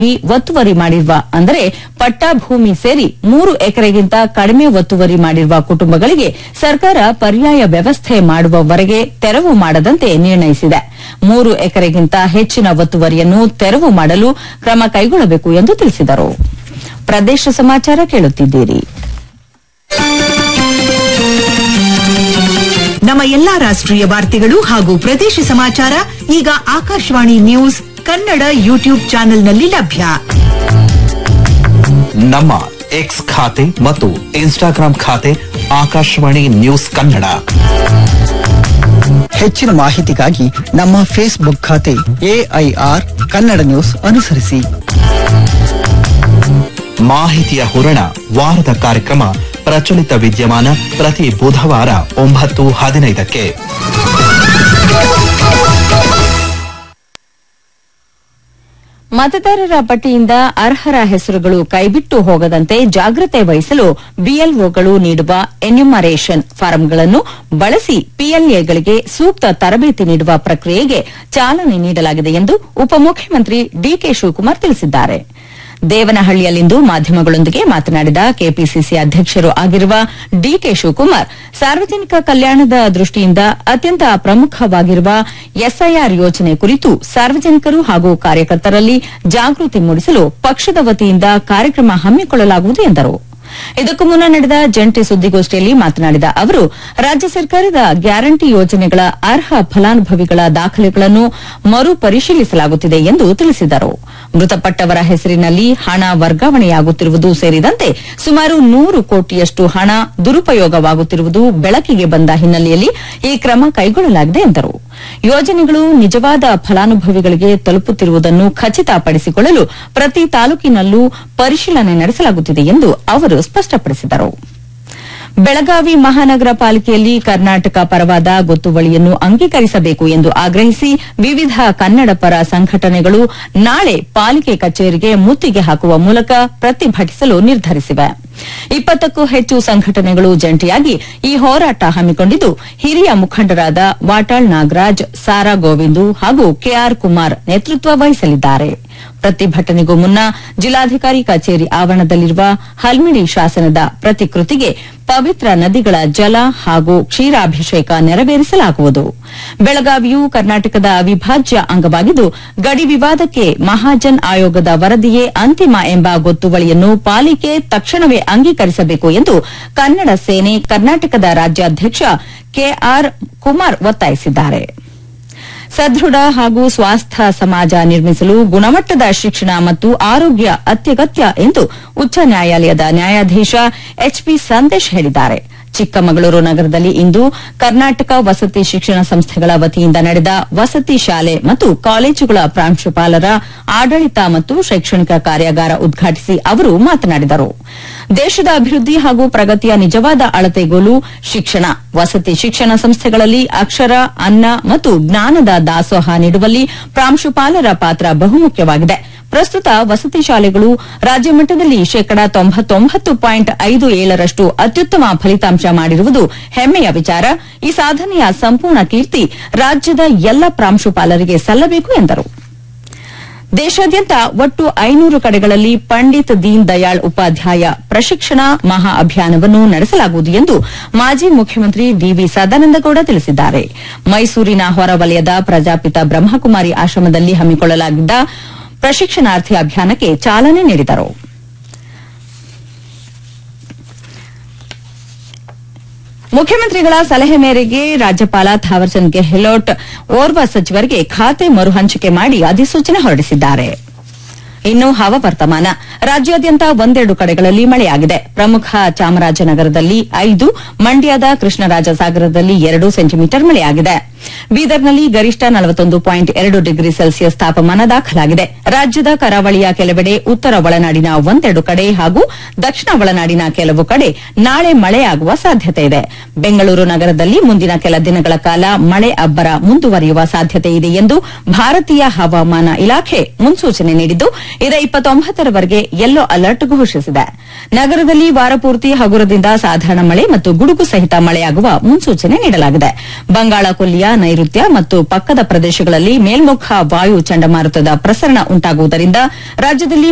ಈ ಒತ್ತುವರಿ ಮಾಡಿರುವ ಅಂದರೆ ಪಟ್ಟಾ ಭೂಮಿ ಸೇರಿ ಮೂರು ಎಕರೆಗಿಂತ ಕಡಿಮೆ ಒತ್ತುವರಿ ಮಾಡಿರುವ ಕುಟುಂಬಗಳಿಗೆ ಸರ್ಕಾರ ಪರ್ಯಾಯ ವ್ಯವಸ್ಥೆ ಮಾಡುವವರೆಗೆ ತೆರವು ಮಾಡದಂತೆ ನಿರ್ಣಯಿಸಿದೆ ಮೂರು ಎಕರೆಗಿಂತ ಹೆಚ್ಚಿನ ಒತ್ತುವರಿಯನ್ನು ತೆರವು ಮಾಡಲು ಕ್ರಮ ಕೈಗೊಳ್ಳಬೇಕು ಎಂದು ತಿಳಿಸಿದರು ಪ್ರದೇಶ ಸಮಾಚಾರ ಕೇಳುತ್ತಿದ್ದೀರಿ ನಮ್ಮ ಎಲ್ಲಾ ರಾಷ್ಟ್ರೀಯ ವಾರ್ತೆಗಳು ಹಾಗೂ ಪ್ರದೇಶ ಸಮಾಚಾರ ಈಗ ಆಕಾಶವಾಣಿ ನ್ಯೂಸ್ ಕನ್ನಡ ಯೂಟ್ಯೂಬ್ ಚಾನೆಲ್ನಲ್ಲಿ ಲಭ್ಯ ನಮ್ಮ ಎಕ್ಸ್ ಖಾತೆ ಮತ್ತು ಇನ್ಸ್ಟಾಗ್ರಾಂ ಖಾತೆ ಆಕಾಶವಾಣಿ ನ್ಯೂಸ್ ಕನ್ನಡ ಹೆಚ್ಚಿನ ಮಾಹಿತಿಗಾಗಿ ನಮ್ಮ ಫೇಸ್ಬುಕ್ ಖಾತೆ ಎಐಆರ್ ಕನ್ನಡ ನ್ಯೂಸ್ ಅನುಸರಿಸಿ ಮಾಹಿತಿಯ ಹೂರಣ ವಾರದ ಕಾರ್ಯಕ್ರಮ ಪ್ರಚಲಿತ ವಿದ್ಯಮಾನ ಪ್ರತಿ ಬುಧವಾರ ಒಂಬತ್ತು ಹದಿನೈದಕ್ಕೆ ಮತದಾರರ ಪಟ್ಟಿಯಿಂದ ಅರ್ಹರ ಹೆಸರುಗಳು ಕೈಬಿಟ್ಟು ಹೋಗದಂತೆ ಜಾಗ್ರತೆ ವಹಿಸಲು ಬಿಎಲ್ಒಗಳು ನೀಡುವ ಎನ್ಯುಮರೇಷನ್ ಫಾರಂಗಳನ್ನು ಬಳಸಿ ಪಿಎಲ್ಎಗಳಿಗೆ ಸೂಕ್ತ ತರಬೇತಿ ನೀಡುವ ಪ್ರಕ್ರಿಯೆಗೆ ಚಾಲನೆ ನೀಡಲಾಗಿದೆ ಎಂದು ಉಪಮುಖ್ಯಮಂತ್ರಿ ಡಿಕೆ ಶಿವಕುಮಾರ್ ತಿಳಿಸಿದ್ದಾರೆ ದೇವನಹಳ್ಳಿಯಲ್ಲಿಂದು ಮಾಧ್ಯಮಗಳೊಂದಿಗೆ ಮಾತನಾಡಿದ ಕೆಪಿಸಿಸಿ ಅಧ್ಯಕ್ಷರು ಆಗಿರುವ ಡಿಕೆ ಶಿವಕುಮಾರ್ ಸಾರ್ವಜನಿಕ ಕಲ್ಯಾಣದ ದೃಷ್ಟಿಯಿಂದ ಅತ್ಯಂತ ಪ್ರಮುಖವಾಗಿರುವ ಎಸ್ಐಆರ್ ಯೋಜನೆ ಕುರಿತು ಸಾರ್ವಜನಿಕರು ಹಾಗೂ ಕಾರ್ಯಕರ್ತರಲ್ಲಿ ಜಾಗೃತಿ ಮೂಡಿಸಲು ಪಕ್ಷದ ವತಿಯಿಂದ ಕಾರ್ಯಕ್ರಮ ಹಮ್ಮಿಕೊಳ್ಳಲಾಗುವುದು ಎಂದರು ಇದಕ್ಕೂ ಮುನ್ನ ನಡೆದ ಜಂಟಿ ಸುದ್ದಿಗೋಷ್ಠಿಯಲ್ಲಿ ಮಾತನಾಡಿದ ಅವರು ರಾಜ್ಯ ಸರ್ಕಾರದ ಗ್ಯಾರಂಟಿ ಯೋಜನೆಗಳ ಅರ್ಹ ಫಲಾನುಭವಿಗಳ ದಾಖಲೆಗಳನ್ನು ಮರುಪರಿಶೀಲಿಸಲಾಗುತ್ತಿದೆ ಎಂದು ತಿಳಿಸಿದರು ಮೃತಪಟ್ಟವರ ಹೆಸರಿನಲ್ಲಿ ಹಣ ವರ್ಗಾವಣೆಯಾಗುತ್ತಿರುವುದು ಸೇರಿದಂತೆ ಸುಮಾರು ನೂರು ಕೋಟಿಯಷ್ಟು ಹಣ ದುರುಪಯೋಗವಾಗುತ್ತಿರುವುದು ಬೆಳಕಿಗೆ ಬಂದ ಹಿನ್ನೆಲೆಯಲ್ಲಿ ಈ ಕ್ರಮ ಕೈಗೊಳ್ಳಲಾಗಿದೆ ಎಂದರು ಯೋಜನೆಗಳು ನಿಜವಾದ ಫಲಾನುಭವಿಗಳಿಗೆ ತಲುಪುತ್ತಿರುವುದನ್ನು ಖಚಿತಪಡಿಸಿಕೊಳ್ಳಲು ಪ್ರತಿ ತಾಲೂಕಿನಲ್ಲೂ ಪರಿಶೀಲನೆ ನಡೆಸಲಾಗುತ್ತಿದೆ ಎಂದು ಅವರು ಸ್ಪಷ್ಟಪಡಿಸಿದರು ಬೆಳಗಾವಿ ಮಹಾನಗರ ಪಾಲಿಕೆಯಲ್ಲಿ ಕರ್ನಾಟಕ ಪರವಾದ ಗೊತ್ತುವಳಿಯನ್ನು ಅಂಗೀಕರಿಸಬೇಕು ಎಂದು ಆಗ್ರಹಿಸಿ ವಿವಿಧ ಕನ್ನಡ ಪರ ಸಂಘಟನೆಗಳು ನಾಳೆ ಪಾಲಿಕೆ ಕಚೇರಿಗೆ ಮುತ್ತಿಗೆ ಹಾಕುವ ಮೂಲಕ ಪ್ರತಿಭಟಿಸಲು ನಿರ್ಧರಿಸಿವೆ ಇಪ್ಪತ್ತಕ್ಕೂ ಹೆಚ್ಚು ಸಂಘಟನೆಗಳು ಜಂಟಿಯಾಗಿ ಈ ಹೋರಾಟ ಹಮ್ಮಿಕೊಂಡಿದ್ದು ಹಿರಿಯ ಮುಖಂಡರಾದ ವಾಟಾಳ್ ನಾಗರಾಜ್ ಸಾರಾ ಗೋವಿಂದು ಹಾಗೂ ಕೆಆರ್ ಕುಮಾರ್ ನೇತೃತ್ವ ವಹಿಸಲಿದ್ದಾರೆ ಪ್ರತಿಭಟನೆಗೂ ಮುನ್ನ ಜಿಲ್ಲಾಧಿಕಾರಿ ಕಚೇರಿ ಆವರಣದಲ್ಲಿರುವ ಹಲ್ಮಿಡಿ ಶಾಸನದ ಪ್ರತಿಕೃತಿಗೆ ಪವಿತ್ರ ನದಿಗಳ ಜಲ ಹಾಗೂ ಕ್ಷೀರಾಭಿಷೇಕ ನೆರವೇರಿಸಲಾಗುವುದು ಬೆಳಗಾವಿಯು ಕರ್ನಾಟಕದ ಅವಿಭಾಜ್ಯ ಅಂಗವಾಗಿದ್ದು ಗಡಿ ವಿವಾದಕ್ಕೆ ಮಹಾಜನ್ ಆಯೋಗದ ವರದಿಯೇ ಅಂತಿಮ ಎಂಬ ಗೊತ್ತುವಳಿಯನ್ನು ಪಾಲಿಕೆ ತಕ್ಷಣವೇ ಅಂಗೀಕರಿಸಬೇಕು ಎಂದು ಕನ್ನಡ ಸೇನೆ ಕರ್ನಾಟಕದ ರಾಜ್ಯಾಧ್ಯಕ್ಷ ಕೆಆರ್ ಕುಮಾರ್ ಒತ್ತಾಯಿಸಿದ್ದಾರೆ ಸದೃಢ ಹಾಗೂ ಸ್ವಾಸ್ಥ ಸಮಾಜ ನಿರ್ಮಿಸಲು ಗುಣಮಟ್ಟದ ಶಿಕ್ಷಣ ಮತ್ತು ಆರೋಗ್ಯ ಅತ್ಯಗತ್ಯ ಎಂದು ಉಚ್ಚ ನ್ಯಾಯಾಲಯದ ನ್ಯಾಯಾಧೀಶ ಎಚ್ಪಿ ಸಂದೇಶ್ ಹೇಳಿದ್ದಾರೆ ಚಿಕ್ಕಮಗಳೂರು ನಗರದಲ್ಲಿ ಇಂದು ಕರ್ನಾಟಕ ವಸತಿ ಶಿಕ್ಷಣ ಸಂಸ್ಥೆಗಳ ವತಿಯಿಂದ ನಡೆದ ವಸತಿ ಶಾಲೆ ಮತ್ತು ಕಾಲೇಜುಗಳ ಪ್ರಾಂಶುಪಾಲರ ಆಡಳಿತ ಮತ್ತು ಶೈಕ್ಷಣಿಕ ಕಾರ್ಯಾಗಾರ ಉದ್ಘಾಟಿಸಿ ಅವರು ಮಾತನಾಡಿದರು ದೇಶದ ಅಭಿವೃದ್ಧಿ ಹಾಗೂ ಪ್ರಗತಿಯ ನಿಜವಾದ ಅಳತೆಗೋಲು ಶಿಕ್ಷಣ ವಸತಿ ಶಿಕ್ಷಣ ಸಂಸ್ಥೆಗಳಲ್ಲಿ ಅಕ್ಷರ ಅನ್ನ ಮತ್ತು ಜ್ಞಾನದ ದಾಸೋಹ ನೀಡುವಲ್ಲಿ ಪ್ರಾಂಶುಪಾಲರ ಪಾತ್ರ ಬಹುಮುಖ್ಯವಾಗಿದೆ ಪ್ರಸ್ತುತ ವಸತಿ ಶಾಲೆಗಳು ರಾಜ್ಯ ಮಟ್ಟದಲ್ಲಿ ಶೇಕಡಾ ತೊಂಬತ್ತೊಂಬತ್ತು ಪಾಯಿಂಟ್ ಐದು ಏಳರಷ್ಟು ಅತ್ಯುತ್ತಮ ಫಲಿತಾಂಶ ಮಾಡಿರುವುದು ಹೆಮ್ಮೆಯ ವಿಚಾರ ಈ ಸಾಧನೆಯ ಸಂಪೂರ್ಣ ಕೀರ್ತಿ ರಾಜ್ಯದ ಎಲ್ಲ ಪ್ರಾಂಶುಪಾಲರಿಗೆ ಸಲ್ಲಬೇಕು ಎಂದರು ದೇಶಾದ್ಯಂತ ಒಟ್ಟು ಐನೂರು ಕಡೆಗಳಲ್ಲಿ ಪಂಡಿತ್ ದೀನ್ ದಯಾಳ್ ಉಪಾಧ್ಯಾಯ ಪ್ರಶಿಕ್ಷಣ ಮಹಾ ಅಭಿಯಾನವನ್ನು ನಡೆಸಲಾಗುವುದು ಎಂದು ಮಾಜಿ ಮುಖ್ಯಮಂತ್ರಿ ವಿವಿ ಸದಾನಂದಗೌಡ ತಿಳಿಸಿದ್ದಾರೆ ಮೈಸೂರಿನ ಹೊರವಲಯದ ಪ್ರಜಾಪಿತ ಬ್ರಹ್ಮಕುಮಾರಿ ಆಶ್ರಮದಲ್ಲಿ ಹಮ್ಮಿಕೊಳ್ಳಲಾಗಿದ್ದ ಪ್ರಶಿಕ್ಷಣಾರ್ಥಿ ಅಭಿಯಾನಕ್ಕೆ ಚಾಲನೆ ನೀಡಿದರು ಮುಖ್ಯಮಂತ್ರಿಗಳ ಸಲಹೆ ಮೇರೆಗೆ ರಾಜ್ಯಪಾಲ ಥಾವರ್ಚಂದ್ ಗೆಹ್ಲೋಟ್ ಓರ್ವ ಸಚಿವರಿಗೆ ಖಾತೆ ಮರುಹಂಚಿಕೆ ಮಾಡಿ ಅಧಿಸೂಚನೆ ಹೊರಡಿಸಿದ್ದಾರೆ ಇನ್ನು ಹವಾವರ್ತಮಾನ ರಾಜ್ಯಾದ್ಯಂತ ಒಂದೆರಡು ಕಡೆಗಳಲ್ಲಿ ಮಳೆಯಾಗಿದೆ ಪ್ರಮುಖ ಚಾಮರಾಜನಗರದಲ್ಲಿ ಐದು ಮಂಡ್ಯದ ಕೃಷ್ಣರಾಜಸಾಗರದಲ್ಲಿ ಎರಡು ಸೆಂಟಿಮೀಟರ್ ಮಳೆಯಾಗಿದೆ ಬೀದರ್ನಲ್ಲಿ ಗರಿಷ್ಠ ನಲವತ್ತೊಂದು ಪಾಯಿಂಟ್ ಎರಡು ಡಿಗ್ರಿ ಸೆಲ್ಸಿಯಸ್ ತಾಪಮಾನ ದಾಖಲಾಗಿದೆ ರಾಜ್ಯದ ಕರಾವಳಿಯ ಕೆಲವೆಡೆ ಉತ್ತರ ಒಳನಾಡಿನ ಒಂದೆರಡು ಕಡೆ ಹಾಗೂ ದಕ್ಷಿಣ ಒಳನಾಡಿನ ಕೆಲವು ಕಡೆ ನಾಳೆ ಮಳೆಯಾಗುವ ಸಾಧ್ಯತೆ ಇದೆ ಬೆಂಗಳೂರು ನಗರದಲ್ಲಿ ಮುಂದಿನ ಕೆಲ ದಿನಗಳ ಕಾಲ ಮಳೆ ಅಬ್ಬರ ಮುಂದುವರಿಯುವ ಸಾಧ್ಯತೆ ಇದೆ ಎಂದು ಭಾರತೀಯ ಹವಾಮಾನ ಇಲಾಖೆ ಮುನ್ಸೂಚನೆ ನೀಡಿದ್ದು ಇದೇ ಇಪ್ಪತ್ತೊಂಬತ್ತರವರೆಗೆ ಯೆಲ್ಲೋ ಅಲರ್ಟ್ ಘೋಷಿಸಿದೆ ನಗರದಲ್ಲಿ ವಾರಪೂರ್ತಿ ಹಗುರದಿಂದ ಸಾಧಾರಣ ಮಳೆ ಮತ್ತು ಗುಡುಗು ಸಹಿತ ಮಳೆಯಾಗುವ ಮುನ್ಸೂಚನೆ ನೀಡಲಾಗಿದೆ ಬಂಗಾಳ ಕೊಲ್ಲಿಯ ನೈಋತ್ಯ ಮತ್ತು ಪಕ್ಕದ ಪ್ರದೇಶಗಳಲ್ಲಿ ಮೇಲ್ಮುಖ ವಾಯು ಚಂಡಮಾರುತದ ಪ್ರಸರಣ ಉಂಟಾಗುವುದರಿಂದ ರಾಜ್ಯದಲ್ಲಿ